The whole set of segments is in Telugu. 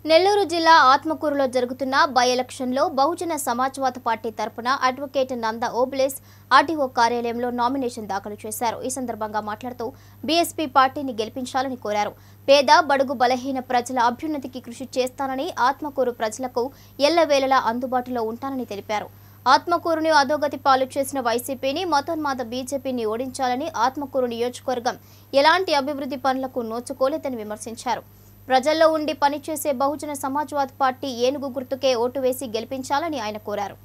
నెల్లూరు జిల్లా ఆత్మకూరులో జరుగుతున్న బై ఎలక్షన్లో బహుజన సమాజ్వాద పార్టీ తరపున అడ్వకేట్ నంద ఓబ్లేస్ ఆర్టీఓ కార్యాలయంలో నామినేషన్ దాఖలు చేశారు ఈ సందర్భంగా మాట్లాడుతూ బీఎస్పీ పార్టీని గెలిపించాలని కోరారు పేద బడుగు బలహీన ప్రజల అభ్యున్నతికి కృషి చేస్తానని ఆత్మకూరు ప్రజలకు ఎల్లవేళలా అందుబాటులో ఉంటానని తెలిపారు ఆత్మకూరుని అధోగతి పాలు చేసిన వైసీపీని మతోన్మాద బీజేపీని ఓడించాలని ఆత్మకూరు నియోజకవర్గం ఎలాంటి అభివృద్ధి పనులకు నోచుకోలేదని విమర్శించారు ప్రజల్లో ఉండి పనిచేసే బహుజన సమాజ్వాద్ పార్టీ ఏనుగు గుర్తుకే ఓటు వేసి గెలిపించాలని ఆయన కోరారు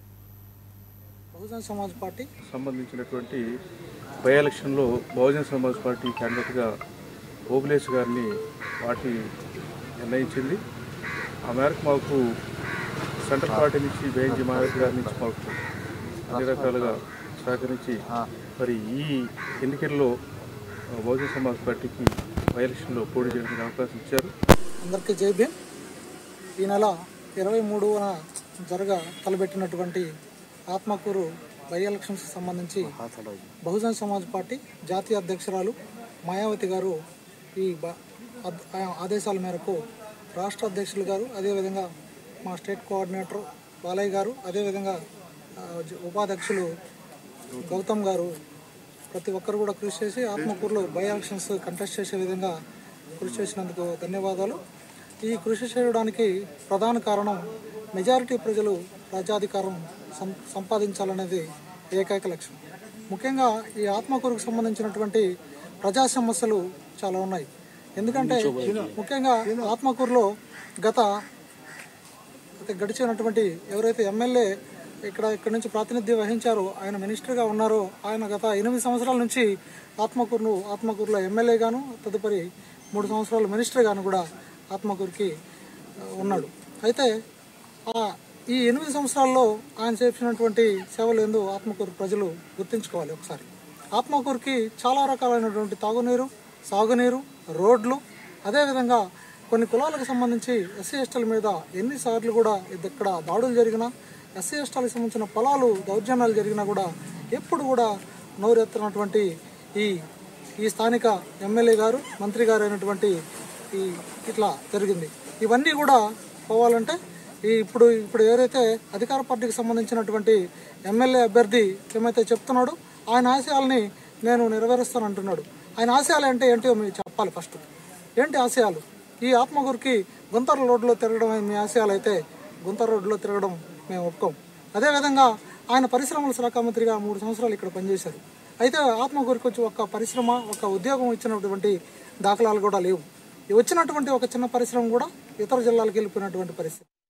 బహుజన సమాజ్ పార్టీ సంబంధించినటువంటి బై ఎలక్షన్లో బహుజన సమాజ్ పార్టీ క్యాండిడేట్గా ఓబులేష్ గారిని పార్టీ నిర్ణయించింది ఆ మేరకు మాకు సెంట్రల్ పార్టీ నుంచి బేంజీ మాయావతి గారి నుంచి మాకు అన్ని రకాలుగా సహకరించి మరి ఈ ఎన్నికల్లో ఆ, బహుజన సమాజ్ పార్టీకి బై ఎలక్షన్లో పోటీ చేయడానికి అవకాశం ఇచ్చారు అందరికీ జై భీమ్ ఈ నెల ఇరవై మూడున జరగ తలబెట్టినటువంటి ఆత్మకూరు బై ఎలక్షన్స్ సంబంధించి బహుజన సమాజ్ పార్టీ జాతీయ అధ్యక్షురాలు మాయావతి గారు ఈ బ- ఆద్- ఆ- ఆదేశాల మేరకు రాష్ట్ర అధ్యక్షులు గారు అదేవిధంగా మా స్టేట్ కోఆర్డినేటర్ బాలయ్య గారు అదేవిధంగా ఆ, జ- ఉపాధ్యక్షులు గౌతమ్ గారు ప్రతి ఒక్కరు కూడా కృషి చేసి ఆత్మకూరులో బై ఎలక్షన్స్ కంటెస్ట్ చేసే విధంగా కృషి చేసినందుకు ధన్యవాదాలు ఈ కృషి చేయడానికి ప్రధాన కారణం మెజారిటీ ప్రజలు రాజ్యాధికారం సం సంపాదించాలనేది ఏకైక లక్ష్యం ముఖ్యంగా ఈ ఆత్మకూరుకు సంబంధించినటువంటి ప్రజా సమస్యలు చాలా ఉన్నాయి ఎందుకంటే ముఖ్యంగా ఆత్మకూరులో గత అయితే గడిచినటువంటి ఎవరైతే ఎమ్మెల్యే ఇక్కడ ఇక్కడ నుంచి ప్రాతినిధ్యం వహించారో ఆయన మినిస్టర్గా ఉన్నారో ఆయన గత ఎనిమిది సంవత్సరాల నుంచి ఆత్మకూరును ఆత్మకూరులో ఎమ్మెల్యేగాను తదుపరి మూడు సంవత్సరాలు మినిస్టర్గాను కూడా ఆత్మకూరుకి ఆ, ఉన్నాడు అయితే ఆ ఈ ఎనిమిది సంవత్సరాల్లో ఆయన చేసినటువంటి సేవలు ఏందో ఆత్మకూరు ప్రజలు గుర్తించుకోవాలి ఒకసారి ఆత్మకూరుకి చాలా రకాలైనటువంటి తాగునీరు సాగునీరు రోడ్లు అదేవిధంగా కొన్ని కులాలకు సంబంధించి ఎస్సీ ఎస్టీల మీద ఎన్నిసార్లు కూడా ఇది ఇక్కడ దాడులు జరిగినా ఎస్సీ ఎస్టీలకు సంబంధించిన పొలాలు దౌర్జన్యాలు జరిగినా కూడా ఎప్పుడు కూడా నోరెత్తినటువంటి ఈ ఈ స్థానిక ఎమ్మెల్యే గారు మంత్రి గారు అయినటువంటి ఈ ఇట్లా జరిగింది ఇవన్నీ కూడా పోవాలంటే ఈ ఇప్పుడు ఇప్పుడు ఎవరైతే అధికార పార్టీకి సంబంధించినటువంటి ఎమ్మెల్యే అభ్యర్థి ఏమైతే చెప్తున్నాడో ఆయన ఆశయాల్ని నేను నెరవేరుస్తానంటున్నాడు ఆయన ఆశయాలు అంటే ఏంటో మీరు చెప్పాలి ఫస్ట్ ఏంటి ఆశయాలు ఈ ఆత్మకూరుకి గుంతర రోడ్లో తిరగడం మీ ఆశయాలు అయితే గుంతర రోడ్లో తిరగడం మేము ఒప్పుకోం అదేవిధంగా ఆయన పరిశ్రమల శాఖ మంత్రిగా మూడు సంవత్సరాలు ఇక్కడ పనిచేశారు అయితే ఆత్మకూరుకి వచ్చి ఒక పరిశ్రమ ఒక ఉద్యోగం ఇచ్చినటువంటి దాఖలాలు కూడా లేవు ఈ వచ్చినటువంటి ఒక చిన్న పరిశ్రమ కూడా ఇతర జిల్లాలకు వెళ్ళిపోయినటువంటి పరిస్థితి